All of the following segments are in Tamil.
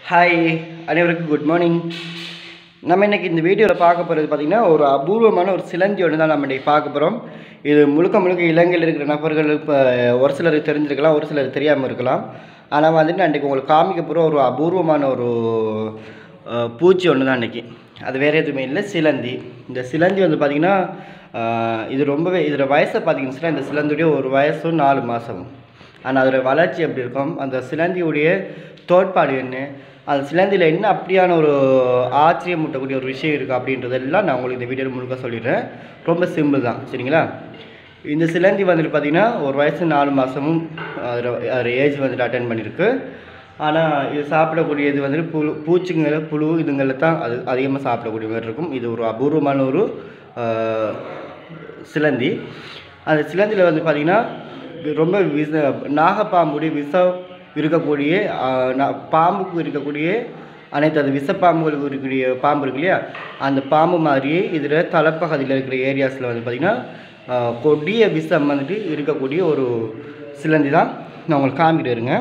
ஹாய் அனைவருக்கும் குட் மார்னிங் நம்ம இன்னைக்கு இந்த வீடியோவில் பார்க்க போகிறது பார்த்திங்கன்னா ஒரு அபூர்வமான ஒரு சிலந்தி ஒன்று தான் நம்ம இன்றைக்கி பார்க்க போகிறோம் இது முழுக்க முழுக்க இலங்கையில் இருக்கிற நபர்கள் இப்போ ஒரு சிலருக்கு தெரிஞ்சிருக்கலாம் ஒரு சிலருக்கு தெரியாமல் இருக்கலாம் ஆனால் வந்துட்டு நான் இன்றைக்கி உங்களுக்கு காமிக்க போகிற ஒரு அபூர்வமான ஒரு அஹ், பூச்சி ஒன்று தான் இன்றைக்கி அது வேறு எதுவுமே இல்லை சிலந்தி இந்த சிலந்தி வந்து பார்த்திங்கன்னா அஹ், இது ரொம்பவே இதில் வயசை பார்த்தீங்கன்னா இந்த சிலந்தியுடைய ஒரு வயசும் நாலு மாதமும் ஆனால் அதோட வளர்ச்சி எப்படி இருக்கும் அந்த சிலந்தியுடைய தோட்பாடு என்ன அந்த சிலந்தியில் என்ன அப்படியான ஒரு ஆச்சரியம் மூட்டக்கூடிய ஒரு விஷயம் இருக்குது அப்படின்றதெல்லாம் நான் உங்களுக்கு இந்த வீடியோவில் முழுக்க சொல்லிடுறேன் ரொம்ப சிம்பிள் தான் சரிங்களா இந்த சிலந்தி வந்துட்டு பார்த்திங்கன்னா ஒரு வயசு நாலு மாதமும் அதில் அதில் ஏஜ் வந்துட்டு அட்டன் பண்ணியிருக்கு ஆனால் இது சாப்பிடக்கூடியது வந்துட்டு புழு பூச்சிங்களை புழு இதுங்களை தான் அது அதிகமாக சாப்பிடக்கூடிய மாதிரி இருக்கும் இது ஒரு அபூர்வமான ஒரு ஆஹ், சிலந்தி அந்த சிலந்தியில் வந்து பார்த்திங்கன்னா ரொம்ப விச நாகப்பாம்புடைய விஷம் இருக்கக்கூடிய ஆஹ், நா- பாம்புக்கு இருக்கக்கூடிய அனைத்து அது விஷப்பாம்புகளுக்கு இருக்கக்கூடிய பாம்பு இருக்கு இல்லையா அந்த பாம்பு மாதிரியே இதில் தலைப்பகுதியில் இருக்கிற ஏரியாஸில் வந்து பார்த்திங்கன்னா ஆஹ், கொடிய விஷம் வந்துட்டு இருக்கக்கூடிய ஒரு சிலந்தி தான் நான் உங்களுக்கு காமிக்கிட்டு இருங்க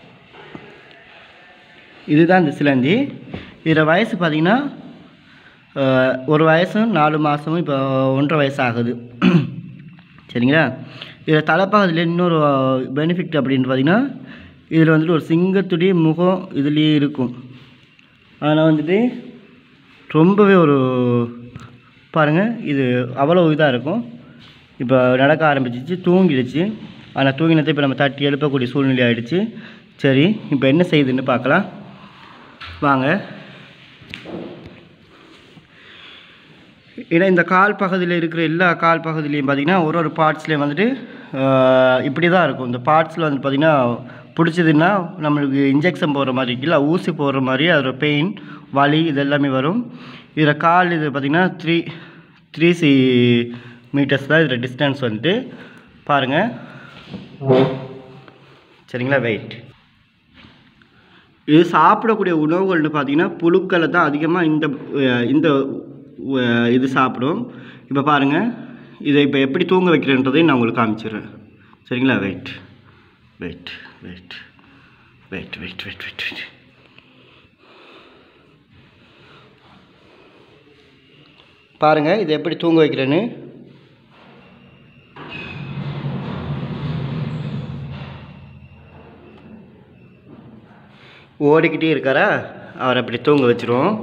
இதுதான் இந்த சிலந்தி இதில் வயசு பார்த்திங்கன்னா ஆஹ், ஒரு வயசும் நாலு மாதமும் இப்போ ஒன்றரை வயசு ஆகுது சரிங்களா இதில் தலைப்பாகத்தில் இன்னொரு பெனிஃபிட் அப்படின்னு பார்த்தீங்கன்னா இதில் வந்துட்டு ஒரு சிங்கத்துடைய முகம் இதுலேயே இருக்கும் ஆனால் வந்துட்டு ரொம்பவே ஒரு பாருங்கள் இது அவ்வளோ இதாக இருக்கும் இப்போ நடக்க ஆரம்பிச்சிச்சு தூங்கிடுச்சு ஆனால் தூங்கினதை இப்போ நம்ம தட்டி எழுப்பக்கூடிய சூழ்நிலை ஆயிடுச்சு சரி இப்போ என்ன செய்யுதுன்னு பார்க்கலாம் வாங்க ஏன்னா இந்த கால் பகுதியில் இருக்கிற எல்லா கால் பகுதியிலையும் பார்த்தீங்கன்னா ஒரு ஒரு பார்ட்ஸ்லேயும் வந்துட்டு ஆஹ், இப்படி தான் இருக்கும் இந்த பார்ட்ஸில் வந்து பார்த்திங்கன்னா பிடிச்சதுன்னா நம்மளுக்கு இன்ஜெக்ஷன் போடுற மாதிரி இல்லை ஊசி போடுற மாதிரி அதோட பெயின் வலி இது எல்லாமே வரும் இதில் கால் இது பார்த்திங்கன்னா த்ரீ த்ரீ சி மீட்டர்ஸ் தான் இதில் டிஸ்டன்ஸ் வந்துட்டு பாருங்கள் சரிங்களா வெயிட் இது சாப்பிடக்கூடிய உணவுகள்னு பார்த்தீங்கன்னா புழுக்களை தான் அதிகமாக இந்த அஹ், இந்த அஹ், இது சாப்பிடும் இப்போ பாருங்கள் இதை இப்போ எப்படி தூங்க வைக்கிறேன்றதையும் நான் உங்களுக்கு காமிச்சிடுறேன் சரிங்களா wait wait wait wait wait wait wait wait பாருங்கள் இதை எப்படி தூங்க வைக்கிறேன்னு ஓடிக்கிட்டே இருக்காரா அவரை அப்படி தூங்க வச்சிருவோம்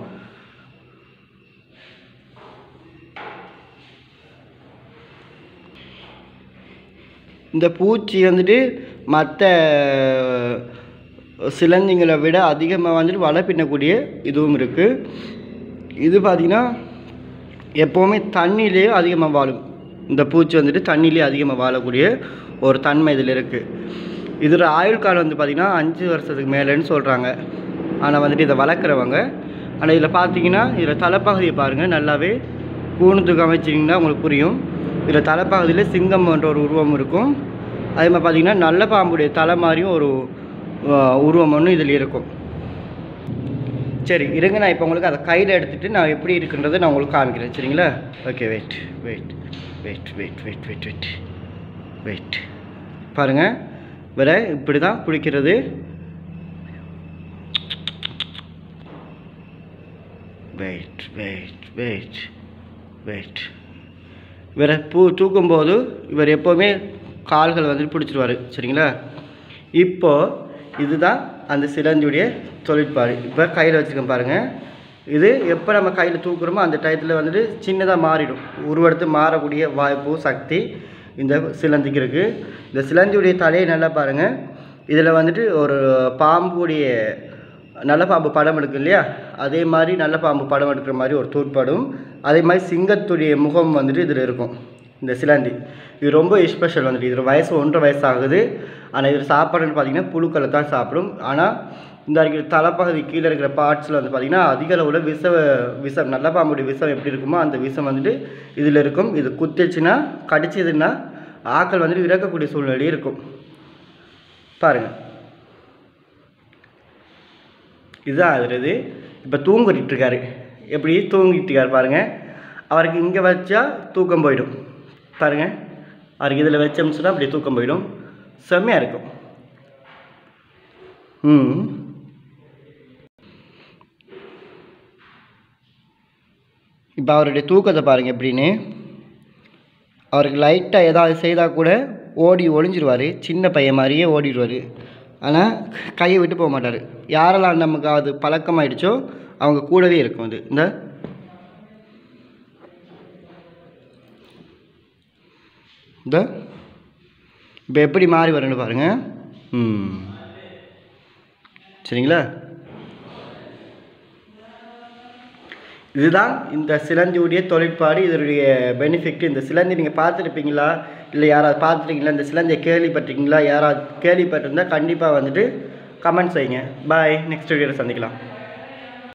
இந்த பூச்சி வந்துட்டு மற்ற சிலந்திங்களை விட அதிகமாக வந்துட்டு வலை பின்னக்கூடிய இதுவும் இருக்குது இது பார்த்திங்கன்னா எப்போவுமே தண்ணியிலே அதிகமாக வாழும் இந்த பூச்சி வந்துட்டு தண்ணியிலே அதிகமாக வாழக்கூடிய ஒரு தன்மை இதில் இருக்குது இதோட ஆயுள் காலம் வந்து பார்த்திங்கன்னா அஞ்சு வருஷத்துக்கு மேலேன்னு சொல்கிறாங்க ஆனால் வந்துட்டு இதை வளர்க்குறவங்க ஆனால் இதில் பார்த்தீங்கன்னா இதில் தலைப்பகுதியை பாருங்கள் நல்லாவே கூணத்துக்கு அமைச்சிங்கன்னா உங்களுக்கு புரியும் இதில் தலைப்பகுதியில் சிங்கம் என்ற ஒரு உருவம் இருக்கும் அதே மாதிரி பார்த்தீங்கன்னா நல்ல பாம்புடைய தலை மாதிரியும் ஒரு அஹ், உருவம் ஒன்று இதில் இருக்கும் சரி இருங்க நான் இப்போ உங்களுக்கு அதை கையில் எடுத்துகிட்டு நான் எப்படி இருக்குன்றதை நான் உங்களுக்கு காமிக்கிறேன் சரிங்களா okay wait wait wait wait wait wait wait wait பாருங்கள் வேற இப்படி தான் குளிக்கிறது வெயிட் வெயிட் வெயிட் வெயிட் இவரை பூ தூக்கும்போது இவர் எப்போவுமே கால்கள் வந்துட்டு பிடிச்சிருவார் சரிங்களா இப்போ இதுதான் அந்த சிலந்தியுடைய தொழிற்பாடு இப்போ கையில் வச்சுருக்கேன் பாருங்கள் இது எப்போ நம்ம கையில் தூக்குறோமோ அந்த டயத்தில் வந்துட்டு சின்னதாக மாறிடும் உருவெடுத்து மாறக்கூடிய வாய்ப்பு சக்தி இந்த சிலந்திக்கு இருக்குது இந்த சிலந்தியுடைய தலையை நல்லா பாருங்கள் இதில் வந்துட்டு ஒரு பாம்புடைய நல்ல பாம்பு படம் எடுக்கும் இல்லையா அதே மாதிரி நல்ல பாம்பு படம் எடுக்கிற மாதிரி ஒரு தோற்பாடும் அதே மாதிரி சிங்கத்துடைய முகம் வந்துட்டு இதில் இருக்கும் இந்த சிலந்தி இது ரொம்ப ஸ்பெஷல் வந்துட்டு இதில் வயசு ஒன்றரை வயசு ஆகுது ஆனால் இதில் சாப்பாடுன்னு பார்த்தீங்கன்னா புழுக்களை தான் சாப்பிடும் ஆனால் இந்த இருக்கிற தலைப்பகுதி கீழே இருக்கிற பார்ட்ஸில் வந்து பார்த்திங்கன்னா அதிக அளவில் விஷ விஷம் நல்ல பாம்புடைய விஷம் எப்படி இருக்குமோ அந்த விஷம் வந்துட்டு இதில் இருக்கும் இது குத்திச்சுன்னா கடிச்சதுன்னா ஆக்கள் வந்துட்டு இறக்கக்கூடிய சூழ்நிலை இருக்கும் பாருங்கள் இதுதான் அதில் இது இப்போ தூங்கிட்டு இருக்காரு எப்படி தூங்கிட்டு இருக்காரு பாருங்கள் அவருக்கு இங்கே வச்சா தூக்கம் போயிடும் பாருங்கள் அவருக்கு இதில் வச்சோம்னு சொன்னால் அப்படி தூக்கம் போயிடும் செம்மையாக இருக்கும் ம் இப்போ அவருடைய தூக்கத்தை பாருங்கள் எப்படின்னு அவருக்கு லைட்டாக ஏதாவது செய்தால் கூட ஓடி ஒளிஞ்சிருவார் சின்ன பையன் மாதிரியே ஓடிடுவார் ஆனால் கையை விட்டு போக மாட்டார் யாரெல்லாம் நமக்கு அது பழக்கமாயிடுச்சோ அவங்க கூடவே இருக்கும் அது இந்த இந்த இப்போ எப்படி மாறி வரேன்னு பாருங்கள் ம் சரிங்களா இதுதான் இந்த சிலந்தியுடைய தொழிற்பாடு இதனுடைய பெனிஃபிட் இந்த சிலந்தி நீங்கள் பார்த்துருப்பீங்களா இல்லை யாராவது பார்த்துருக்கீங்களா இந்த சிலந்தியை கேள்விப்பட்டிருக்கீங்களா யாராவது கேள்விப்பட்டிருந்தா கண்டிப்பாக வந்துட்டு கமெண்ட் செய்யுங்க பாய் நெக்ஸ்ட் வீடியோவில் சந்திக்கலாம்